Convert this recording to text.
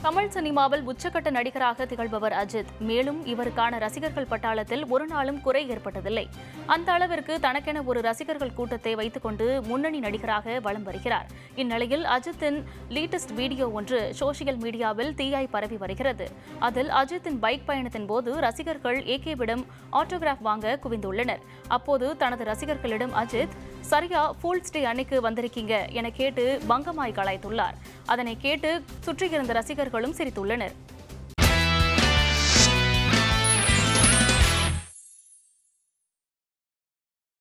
தமிழ் சினிமாவில் உச்சக்கட்ட நடிகராக திகழ்பவர் அஜித் மேலும் இவருக்கான ரசிகர்கள் பட்டாளத்தில் ஒரு நாளும் குறை ஏற்பட்டதில்லை அந்த அளவிற்கு தனக்கென ஒரு ரசிகர்கள் கூட்டத்தை வைத்துக்கொண்டு முன்னணி நடிகராக வலம் வருகிறார் இந்நிலையில் அஜித்தின் லேட்டஸ்ட் வீடியோ ஒன்று சோஷியல் மீடியாவில் தீயாய் பரவி வருகிறது அதில் அஜித்தின் பைக் பயணத்தின் போது ரசிகர்கள் ஏகேவிடம் ஆட்டோகிராஃப் வாங்க குவிந்துள்ளனர் அப்போது தனது ரசிகர்களிடம் அஜித் சரியா ஃபூல்ஸ் டே அன்னைக்கு வந்திருக்கீங்க என கேட்டு பங்கமாய் கலாய்த்துள்ளார் அதனை கேட்டு சுற்றியிருந்த ரசிகர்களும் சிரித்துள்ளனர்